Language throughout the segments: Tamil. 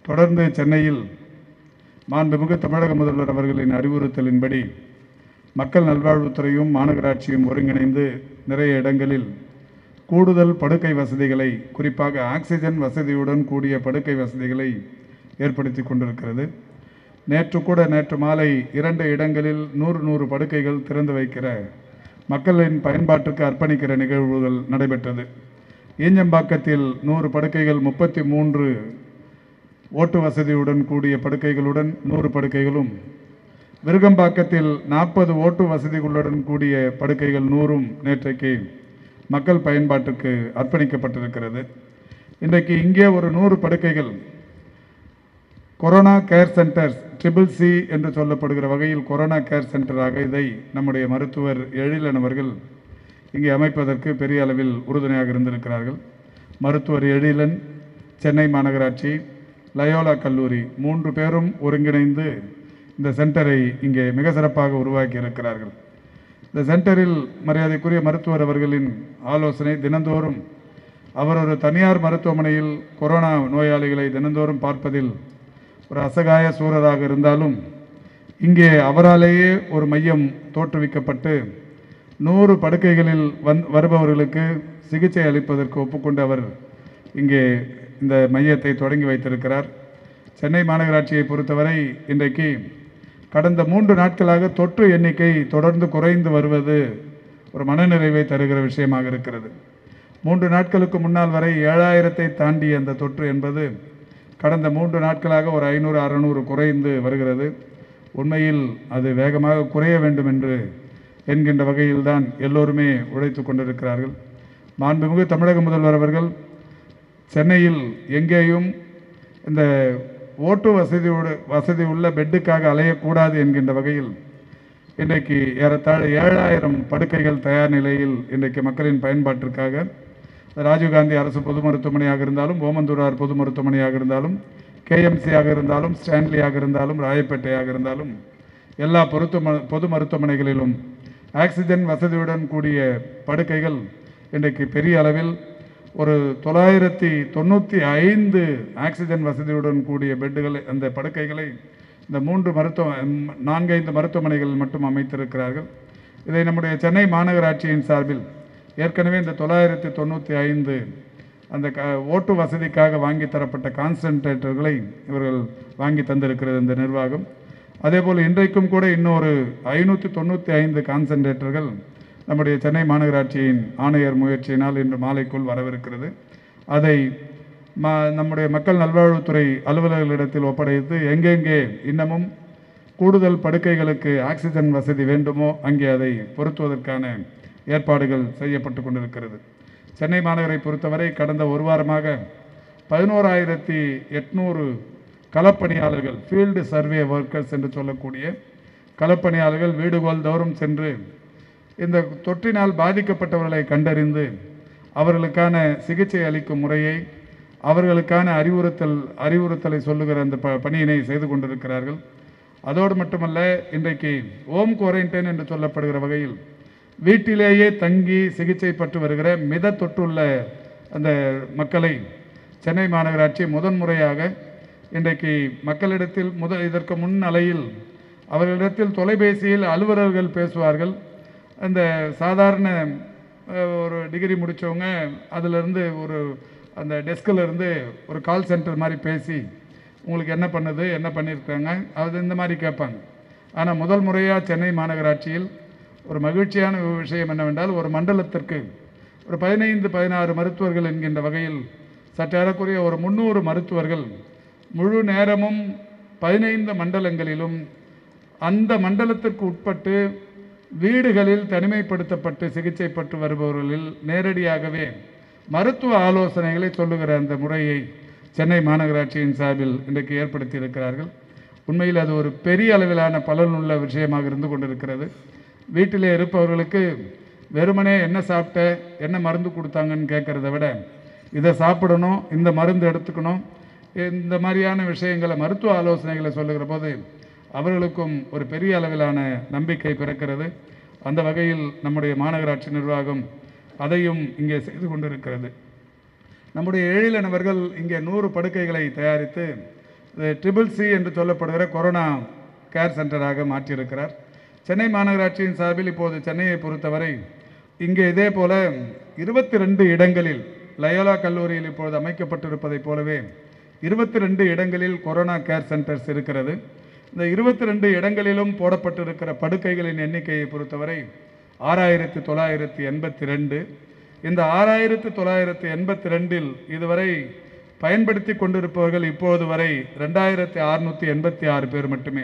தொடர்ந்து சென்னையில் மாண்புமிகு தமிழக முதல்வர் அவர்களின் அறிவுறுத்தலின்படி மக்கள் நல்வாழ்வுத்துறையும் மாநகராட்சியும் ஒருங்கிணைந்து நிறைய இடங்களில் கூடுதல் படுக்கை வசதிகளை குறிப்பாக ஆக்சிஜன் வசதியுடன் கூடிய படுக்கை வசதிகளை ஏற்படுத்தி கொண்டிருக்கிறது நேற்று கூட நேற்று மாலை இரண்டு இடங்களில் நூறு நூறு படுக்கைகள் திறந்து வைக்கிற மக்களின் பயன்பாட்டுக்கு அர்ப்பணிக்கிற நிகழ்வுகள் நடைபெற்றது ஈஞ்சம்பாக்கத்தில் நூறு படுக்கைகள் முப்பத்தி மூன்று ஓட்டு வசதியுடன் கூடிய படுக்கைகளுடன் நூறு படுக்கைகளும் விருகம்பாக்கத்தில் நாற்பது ஓட்டு வசதிகளுடன் கூடிய படுக்கைகள் நூறும் நேற்றைக்கு மக்கள் பயன்பாட்டுக்கு அர்ப்பணிக்கப்பட்டிருக்கிறது இன்றைக்கு இங்கே ஒரு நூறு படுக்கைகள் corona care centres triple C என்று சொல்லப்படுகிற வகையில் கொரோனா கேர் சென்டராக இதை நம்முடைய மருத்துவர் எழிலன் அவர்கள் இங்கே அமைப்பதற்கு பெரிய அளவில் உறுதுணையாக இருந்திருக்கிறார்கள் மருத்துவர் எழிலன் சென்னை மாநகராட்சி லயோலா கல்லூரி மூன்று பேரும் ஒருங்கிணைந்து இந்த சென்டரை இங்கே மிக சிறப்பாக உருவாக்கி இருக்கிறார்கள் இந்த சென்டரில் மரியாதைக்குரிய மருத்துவர் அவர்களின் ஆலோசனை தினந்தோறும் அவர் ஒரு தனியார் மருத்துவமனையில் கொரோனா நோயாளிகளை தினந்தோறும் பார்ப்பதில் ஒரு அசகாய சூரராக இருந்தாலும் இங்கே அவராலேயே ஒரு மையம் தோற்றுவிக்கப்பட்டு நூறு படுக்கைகளில் வந் வருபவர்களுக்கு சிகிச்சை அளிப்பதற்கு ஒப்புக்கொண்டு அவர் இங்கே இந்த மையத்தை தொடங்கி வைத்திருக்கிறார் சென்னை மாநகராட்சியை பொறுத்தவரை இன்றைக்கு கடந்த மூன்று நாட்களாக தொற்று எண்ணிக்கை தொடர்ந்து குறைந்து வருவது ஒரு மனநிறைவை தருகிற விஷயமாக இருக்கிறது மூன்று நாட்களுக்கு முன்னால் வரை ஏழாயிரத்தை தாண்டிய அந்த தொற்று என்பது கடந்த மூன்று நாட்களாக ஒரு ஐநூறு அறநூறு குறைந்து வருகிறது உண்மையில் அது வேகமாக குறைய வேண்டும் என்று என்கின்ற வகையில்தான் எல்லோருமே உழைத்து கொண்டிருக்கிறார்கள் மாண்புமிகு தமிழக முதல்வர் அவர்கள் சென்னையில் எங்கேயும் இந்த ஓட்டு வசதியோடு வசதி உள்ள பெட்டுக்காக அலையக்கூடாது என்கின்ற வகையில் இன்றைக்கு ஏறத்தாழ ஏழாயிரம் படுக்கைகள் தயார் நிலையில் இன்றைக்கு மக்களின் பயன்பாட்டிற்காக ராஜீவ்காந்தி அரசு பொது மருத்துவமனையாக இருந்தாலும் ஓமந்தூரார் பொது மருத்துவமனையாக இருந்தாலும் கேஎம்சியாக இருந்தாலும் ஸ்டான்லியாக இருந்தாலும் ராயப்பேட்டையாக இருந்தாலும் எல்லா பொருத்து பொது மருத்துவமனைகளிலும் ஆக்சிஜன் வசதியுடன் கூடிய படுக்கைகள் இன்றைக்கு பெரிய அளவில் ஒரு தொள்ளாயிரத்தி தொண்ணூற்றி ஐந்து ஆக்சிஜன் வசதியுடன் கூடிய பெட்டுகளை அந்த படுக்கைகளை இந்த மூன்று மருத்துவ ம், நான்கைந்து மருத்துவமனைகள் மட்டும் அமைத்திருக்கிறார்கள் இதை நம்முடைய சென்னை மாநகராட்சியின் சார்பில் ஏற்கனவே இந்த தொள்ளாயிரத்தி தொண்ணூற்றி ஐந்து அந்த க ஓட்டு வசதிக்காக வாங்கி தரப்பட்ட கான்சன்ட்ரேட்டர்களை இவர்கள் வாங்கி தந்திருக்கிறது இந்த நிர்வாகம் அதேபோல் இன்றைக்கும் கூட இன்னொரு ஐநூற்றி தொண்ணூற்றி ஐந்து கான்சன்ட்ரேட்டர்கள் நம்முடைய சென்னை மாநகராட்சியின் ஆணையர் முயற்சியினால் இன்று மாலைக்குள் வரவிருக்கிறது அதை ம நம்முடைய மக்கள் நல்வாழ்வுத்துறை அலுவலர்களிடத்தில் ஒப்படைத்து எங்கெங்கே இன்னமும் கூடுதல் படுக்கைகளுக்கு ஆக்சிஜன் வசதி வேண்டுமோ அங்கே அதை பொருத்துவதற்கான ஏற்பாடுகள் செய்யப்பட்டு கொண்டிருக்கிறது சென்னை மாநகரை பொறுத்தவரை கடந்த ஒரு வாரமாக பதினோராயிரத்தி எட்நூறு களப்பணியாளர்கள் ஃபீல்டு சர்வே ஒர்க்கர்ஸ் என்று சொல்லக்கூடிய களப்பணியாளர்கள் வீடுகோள் தோறும் சென்று இந்த தொற்றினால் பாதிக்கப்பட்டவர்களை கண்டறிந்து அவர்களுக்கான சிகிச்சை அளிக்கும் முறையை அவர்களுக்கான அறிவுறுத்தல் அறிவுறுத்தலை சொல்லுகிற அந்த ப பணியினை செய்து கொண்டிருக்கிறார்கள் அதோடு மட்டுமல்ல இன்றைக்கு ஹோம் குவாரண்டைன் என்று சொல்லப்படுகிற வகையில் வீட்டிலேயே தங்கி சிகிச்சை பெற்று வருகிற மித தொற்றுள்ள அந்த மக்களை சென்னை மாநகராட்சி முதன்முறையாக இன்றைக்கு மக்களிடத்தில் முத இதற்கு முன் அலையில் அவர்களிடத்தில் தொலைபேசியில் அலுவலர்கள் பேசுவார்கள் அந்த சாதாரண அஹ், ஒரு டிகிரி முடித்தவங்க அதிலிருந்து ஒரு அந்த டெஸ்கில் இருந்து ஒரு கால் சென்டர் மாதிரி பேசி உங்களுக்கு என்ன பண்ணுது என்ன பண்ணியிருக்காங்க அது இந்த மாதிரி கேட்பாங்க ஆனால் முதல் முறையாக சென்னை மாநகராட்சியில் ஒரு மகிழ்ச்சியான விஷயம் என்னவென்றால் ஒரு மண்டலத்திற்கு ஒரு பதினைந்து பதினாறு மருத்துவர்கள் என்கின்ற வகையில் சற்றேறக்குறைய ஒரு முந்நூறு மருத்துவர்கள் முழு நேரமும் பதினைந்து மண்டலங்களிலும் அந்த மண்டலத்திற்கு உட்பட்டு வீடுகளில் தனிமைப்படுத்தப்பட்டு சிகிச்சை பெற்று வருபவர்களில் நேரடியாகவே மருத்துவ ஆலோசனைகளை சொல்லுகிற அந்த முறையை சென்னை மாநகராட்சியின் சார்பில் இன்றைக்கு ஏற்படுத்தி இருக்கிறார்கள் உண்மையில் அது ஒரு பெரிய அளவிலான பலனுள்ள விஷயமாக இருந்து கொண்டிருக்கிறது வீட்டிலே இருப்பவர்களுக்கு வெறுமனே என்ன சாப்பிட்ட என்ன மருந்து கொடுத்தாங்கன்னு கேட்குறத விட இதை சாப்பிடணும் இந்த மருந்து எடுத்துக்கணும் இந்த மாதிரியான விஷயங்களை மருத்துவ ஆலோசனைகளை சொல்லுகிற போது அவர்களுக்கும் ஒரு பெரிய அளவிலான நம்பிக்கை பிறக்கிறது அந்த வகையில் நம்முடைய மாநகராட்சி நிர்வாகம் அதையும் இங்கே செய்து கொண்டிருக்கிறது நம்முடைய எழிலன் அவர்கள் இங்கே நூறு படுக்கைகளை தயாரித்து ட்ரிபிள் சி என்று சொல்லப்படுகிற கொரோனா கேர் சென்டராக மாற்றியிருக்கிறார் சென்னை மாநகராட்சியின் சார்பில் இப்போது சென்னையை பொறுத்தவரை இங்கே இதே போல இருபத்தி ரெண்டு இடங்களில் லயோலா கல்லூரியில் இப்பொழுது அமைக்கப்பட்டிருப்பதைப் போலவே இருபத்தி ரெண்டு இடங்களில் கொரோனா கேர் சென்டர்ஸ் இருக்கிறது இந்த இருபத்தி ரெண்டு இடங்களிலும் போடப்பட்டிருக்கிற படுக்கைகளின் எண்ணிக்கையை பொறுத்தவரை ஆறாயிரத்தி தொள்ளாயிரத்தி எண்பத்தி ரெண்டு இந்த ஆறாயிரத்தி தொள்ளாயிரத்தி எண்பத்தி ரெண்டில் இதுவரை பயன்படுத்தி கொண்டிருப்பவர்கள் இப்போது வரை ரெண்டாயிரத்தி அறுநூற்றி எண்பத்தி ஆறு பேர் மட்டுமே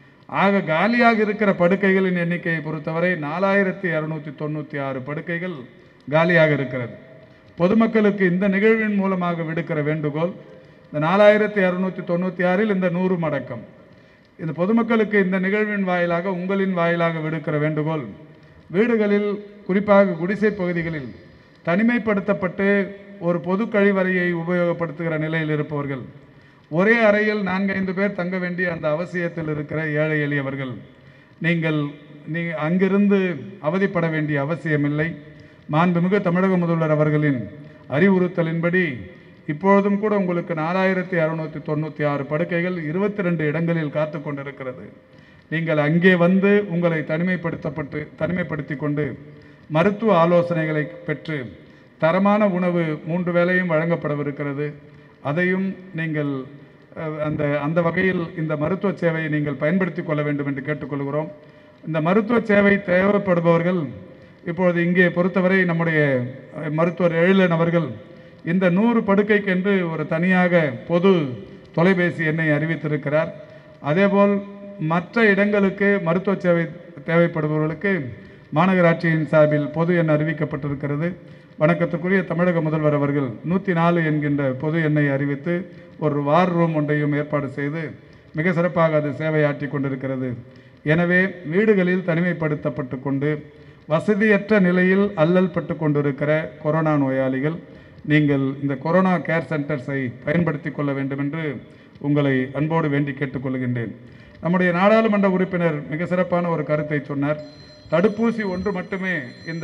ஆக காலியாக இருக்கிற படுக்கைகளின் எண்ணிக்கையை பொறுத்தவரை நாலாயிரத்தி இரநூத்தி தொண்ணூற்றி ஆறு படுக்கைகள் காலியாக இருக்கிறது பொதுமக்களுக்கு இந்த நிகழ்வின் மூலமாக விடுக்கிற வேண்டுகோள் இந்த நாலாயிரத்தி இரநூத்தி தொண்ணூற்றி ஆறில் இந்த நூறு மடக்கம் இந்த பொதுமக்களுக்கு இந்த நிகழ்வின் வாயிலாக உங்களின் வாயிலாக விடுக்கிற வேண்டுகோள் வீடுகளில் குறிப்பாக குடிசை பகுதிகளில் தனிமைப்படுத்தப்பட்டு ஒரு பொது கழிவறையை உபயோகப்படுத்துகிற நிலையில் இருப்பவர்கள் ஒரே அறையில் நான்கைந்து பேர் தங்க வேண்டிய அந்த அவசியத்தில் இருக்கிற ஏழை எளியவர்கள் நீங்கள் நீ அங்கிருந்து அவதிப்பட வேண்டிய அவசியமில்லை மாண்புமிகு தமிழக முதல்வர் அவர்களின் அறிவுறுத்தலின்படி இப்பொழுதும் கூட உங்களுக்கு நாலாயிரத்தி அறுநூற்றி தொண்ணூற்றி ஆறு படுக்கைகள் இருபத்தி ரெண்டு இடங்களில் காத்து கொண்டிருக்கிறது நீங்கள் அங்கே வந்து உங்களை தனிமைப்படுத்தப்பட்டு தனிமைப்படுத்தி கொண்டு மருத்துவ ஆலோசனைகளை பெற்று தரமான உணவு மூன்று வேளையும் வழங்கப்படவிருக்கிறது அதையும் நீங்கள் அஹ், அந்த அந்த வகையில் இந்த மருத்துவ சேவையை நீங்கள் பயன்படுத்தி கொள்ள வேண்டும் என்று கேட்டுக்கொள்கிறோம் இந்த மருத்துவ சேவை தேவைப்படுபவர்கள் இப்பொழுது இங்கே பொறுத்தவரை நம்முடைய அஹ், மருத்துவர் எழிலன் அவர்கள் இந்த நூறு படுக்கைக்கென்று ஒரு தனியாக பொது தொலைபேசி எண்ணை அறிவித்திருக்கிறார் அதேபோல் மற்ற இடங்களுக்கு மருத்துவ சேவை தேவைப்படுபவர்களுக்கு மாநகராட்சியின் சார்பில் பொது எண் அறிவிக்கப்பட்டிருக்கிறது வணக்கத்துக்குரிய தமிழக முதல்வர் அவர்கள் நூற்றி நாலு என்கின்ற பொது எண்ணை அறிவித்து ஒரு வார் ரூம் ஒன்றையும் ஏற்பாடு செய்து மிக சிறப்பாக அது சேவையாற்றி கொண்டிருக்கிறது எனவே வீடுகளில் தனிமைப்படுத்தப்பட்டு கொண்டு வசதியற்ற நிலையில் அல்லல் பட்டு கொண்டிருக்கிற கொரோனா நோயாளிகள் நீங்கள் இந்த கொரோனா கேர் சென்டர்ஸை பயன்படுத்தி கொள்ள வேண்டும் என்று உங்களை அன்போடு வேண்டி கேட்டுக்கொள்கின்றேன் நம்முடைய நாடாளுமன்ற உறுப்பினர் மிக சிறப்பான ஒரு கருத்தை சொன்னார் தடுப்பூசி ஒன்று மட்டுமே இந்த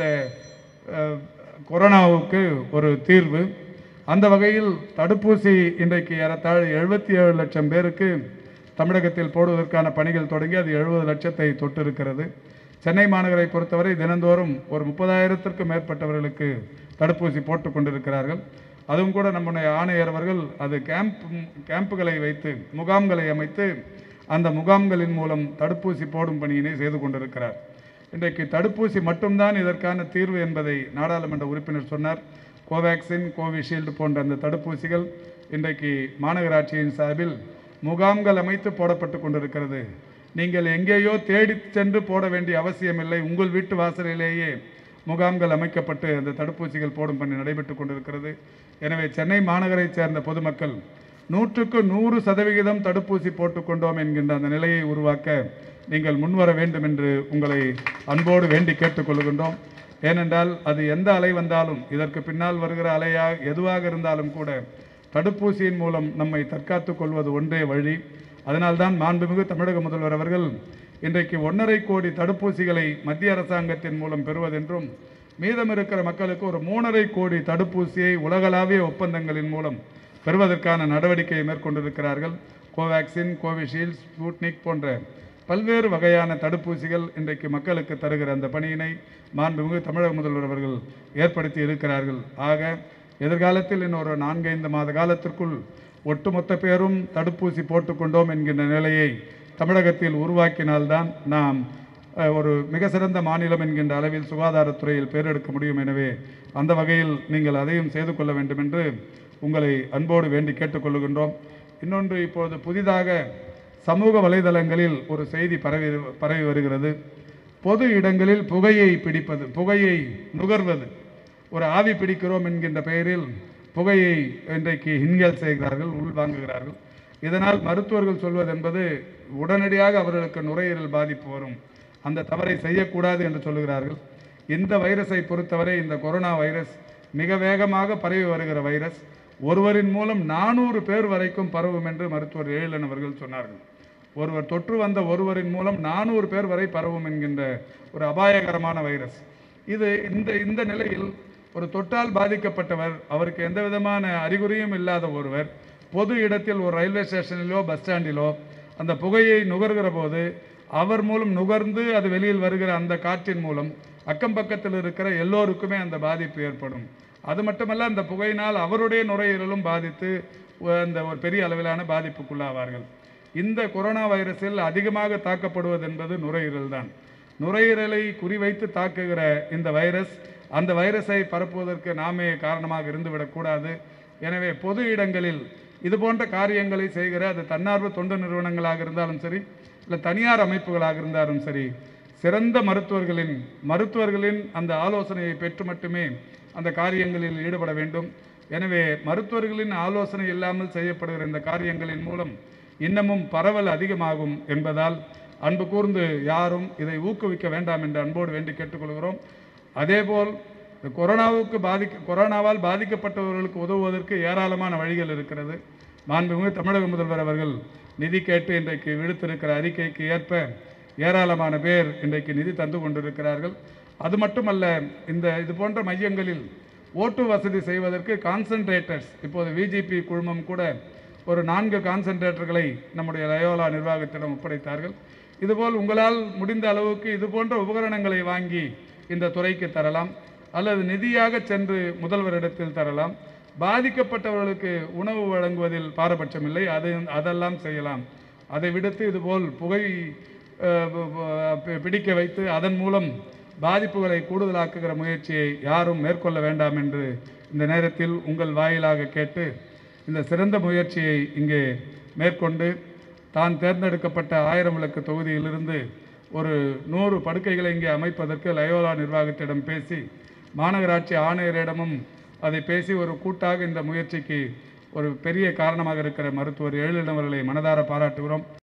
அஹ், கொரோனாவுக்கு ஒரு தீர்வு அந்த வகையில் தடுப்பூசி இன்றைக்கு ஏறத்தாழ எழுபத்தி ஏழு லட்சம் பேருக்கு தமிழகத்தில் போடுவதற்கான பணிகள் தொடங்கி அது எழுபது லட்சத்தை தொட்டிருக்கிறது சென்னை மாநகரை பொறுத்தவரை தினந்தோறும் ஒரு முப்பதாயிரத்திற்கும் மேற்பட்டவர்களுக்கு தடுப்பூசி போட்டுக் கொண்டிருக்கிறார்கள் அதுவும் கூட நம்முடைய ஆணையர் அவர்கள் அது கேம்ப் கேம்புகளை வைத்து முகாம்களை அமைத்து அந்த முகாம்களின் மூலம் தடுப்பூசி போடும் பணியினை செய்து கொண்டிருக்கிறார் இன்றைக்கு தடுப்பூசி மட்டும்தான் இதற்கான தீர்வு என்பதை நாடாளுமன்ற உறுப்பினர் சொன்னார் கோவேக்சின் கோவிஷீல்டு போன்ற அந்த தடுப்பூசிகள் இன்றைக்கு மாநகராட்சியின் சார்பில் முகாம்கள் அமைத்து போடப்பட்டு கொண்டிருக்கிறது நீங்கள் எங்கேயோ தேடிச் சென்று போட வேண்டிய அவசியமில்லை உங்கள் வீட்டு வாசலிலேயே முகாம்கள் அமைக்கப்பட்டு அந்த தடுப்பூசிகள் போடும் பணி நடைபெற்று கொண்டிருக்கிறது எனவே சென்னை மாநகரைச் சேர்ந்த பொதுமக்கள் நூற்றுக்கு நூறு சதவிகிதம் தடுப்பூசி போட்டுக்கொண்டோம் என்கின்ற அந்த நிலையை உருவாக்க நீங்கள் முன்வர வேண்டும் என்று உங்களை அன்போடு வேண்டி கேட்டுக்கொள்கின்றோம் ஏனென்றால் அது எந்த அலை வந்தாலும் இதற்கு பின்னால் வருகிற அலையா எதுவாக இருந்தாலும் கூட தடுப்பூசியின் மூலம் நம்மை தற்காத்துக் கொள்வது ஒன்றே வழி அதனால்தான் மாண்புமிகு தமிழக முதல்வர் அவர்கள் இன்றைக்கு ஒன்றரை கோடி தடுப்பூசிகளை மத்திய அரசாங்கத்தின் மூலம் பெறுவதென்றும் மீதம் இருக்கிற மக்களுக்கு ஒரு மூணரை கோடி தடுப்பூசியை உலகளாவிய ஒப்பந்தங்களின் மூலம் பெறுவதற்கான நடவடிக்கையை மேற்கொண்டிருக்கிறார்கள் கோவேக்சின் கோவிஷீல்டு ஸ்புட்னிக் போன்ற பல்வேறு வகையான தடுப்பூசிகள் இன்றைக்கு மக்களுக்கு தருகிற அந்த பணியினை மாண்புமிகு தமிழக முதல்வர் அவர்கள் ஏற்படுத்தி இருக்கிறார்கள் ஆக எதிர்காலத்தில் இன்னொரு நான்கைந்து மாத காலத்திற்குள் ஒட்டுமொத்த பேரும் தடுப்பூசி போட்டுக்கொண்டோம் என்கின்ற நிலையை தமிழகத்தில் உருவாக்கினால்தான் நாம் அஹ், ஒரு மிக சிறந்த மாநிலம் என்கின்ற அளவில் சுகாதாரத்துறையில் பேரெடுக்க முடியும் எனவே அந்த வகையில் நீங்கள் அதையும் செய்து கொள்ள வேண்டும் என்று உங்களை அன்போடு வேண்டி கேட்டுக்கொள்கின்றோம் இன்னொன்று இப்போது புதிதாக சமூக வலைதளங்களில் ஒரு செய்தி பரவி பரவி வருகிறது பொது இடங்களில் புகையை பிடிப்பது புகையை நுகர்வது ஒரு ஆவி பிடிக்கிறோம் என்கின்ற பெயரில் புகையை இன்றைக்கு இன்ஹேல் செய்கிறார்கள் உள்வாங்குகிறார்கள் இதனால் மருத்துவர்கள் சொல்வது என்பது உடனடியாக அவர்களுக்கு நுரையீரல் பாதிப்பு வரும் அந்த தவறை செய்யக்கூடாது என்று சொல்லுகிறார்கள் இந்த வைரஸை பொறுத்தவரை இந்த கொரோனா வைரஸ் மிக வேகமாக பரவி வருகிற வைரஸ் ஒருவரின் மூலம் நானூறு பேர் வரைக்கும் பரவும் என்று மருத்துவர் எழிலன் அவர்கள் சொன்னார்கள் ஒருவர் தொற்று வந்த ஒருவரின் மூலம் நானூறு பேர் வரை பரவும் என்கின்ற ஒரு அபாயகரமான வைரஸ் இது இந்த இந்த நிலையில் ஒரு தொற்றால் பாதிக்கப்பட்டவர் அவருக்கு எந்த விதமான அறிகுறியும் இல்லாத ஒருவர் பொது இடத்தில் ஒரு ரயில்வே ஸ்டேஷனிலோ பஸ் ஸ்டாண்டிலோ அந்த புகையை நுகர்கிற போது அவர் மூலம் நுகர்ந்து அது வெளியில் வருகிற அந்த காற்றின் மூலம் அக்கம் பக்கத்தில் இருக்கிற எல்லோருக்குமே அந்த பாதிப்பு ஏற்படும் அது மட்டுமல்ல அந்த புகையினால் அவருடைய நுரையீரலும் பாதித்து ஒ- அந்த ஒரு பெரிய அளவிலான பாதிப்புக்குள்ளாவார்கள் இந்த கொரோனா வைரஸில் அதிகமாக தாக்கப்படுவது என்பது நுரையீரல் தான் நுரையீரலை குறிவைத்து தாக்குகிற இந்த வைரஸ் அந்த வைரஸை பரப்புவதற்கு நாமே காரணமாக இருந்துவிடக்கூடாது எனவே பொது இடங்களில் இது போன்ற காரியங்களை செய்கிற அது தன்னார்வ தொண்டு நிறுவனங்களாக இருந்தாலும் சரி இல்லை தனியார் அமைப்புகளாக இருந்தாலும் சரி சிறந்த மருத்துவர்களின் மருத்துவர்களின் அந்த ஆலோசனையை பெற்று மட்டுமே அந்த காரியங்களில் ஈடுபட வேண்டும் எனவே மருத்துவர்களின் ஆலோசனை இல்லாமல் செய்யப்படுகிற இந்த காரியங்களின் மூலம் இன்னமும் பரவல் அதிகமாகும் என்பதால் அன்பு கூர்ந்து யாரும் இதை ஊக்குவிக்க வேண்டாம் என்று அன்போடு வேண்டி கேட்டுக்கொள்கிறோம் அதேபோல் இந்த கொரோனாவுக்கு பாதிக்க கொரோனாவால் பாதிக்கப்பட்டவர்களுக்கு உதவுவதற்கு ஏராளமான வழிகள் இருக்கிறது மாண்புமிகு தமிழக முதல்வர் அவர்கள் நிதி கேட்டு இன்றைக்கு விடுத்திருக்கிற அறிக்கைக்கு ஏற்ப ஏராளமான பேர் இன்றைக்கு நிதி தந்து கொண்டிருக்கிறார்கள் அது மட்டுமல்ல இந்த இது போன்ற மையங்களில் ஓட்டு வசதி செய்வதற்கு கான்சன்ட்ரேட்டர்ஸ் இப்போது விஜிபி குழுமம் கூட ஒரு நான்கு கான்சன்ட்ரேட்டர்களை நம்முடைய லயோலா நிர்வாகத்திடம் ஒப்படைத்தார்கள் இதுபோல் உங்களால் முடிந்த அளவுக்கு இது போன்ற உபகரணங்களை வாங்கி இந்த துறைக்கு தரலாம் அல்லது நிதியாக சென்று முதல்வரிடத்தில் தரலாம் பாதிக்கப்பட்டவர்களுக்கு உணவு வழங்குவதில் பாரபட்சம் இல்லை அது அதெல்லாம் செய்யலாம் அதை விடுத்து இதுபோல் புகை அஹ், ப- ப- பிடிக்க வைத்து அதன் மூலம் பாதிப்புகளை கூடுதலாக்குகிற முயற்சியை யாரும் மேற்கொள்ள வேண்டாம் என்று இந்த நேரத்தில் உங்கள் வாயிலாக கேட்டு இந்த சிறந்த முயற்சியை இங்கே மேற்கொண்டு தான் தேர்ந்தெடுக்கப்பட்ட ஆயிரம் விளக்கு தொகுதியிலிருந்து ஒரு நூறு படுக்கைகளை இங்கே அமைப்பதற்கு லயோலா நிர்வாகத்திடம் பேசி மாநகராட்சி ஆணையரிடமும் அதை பேசி ஒரு கூட்டாக இந்த முயற்சிக்கு ஒரு பெரிய காரணமாக இருக்கிற மருத்துவர் எழிலன் அவர்களை மனதார பாராட்டுகிறோம்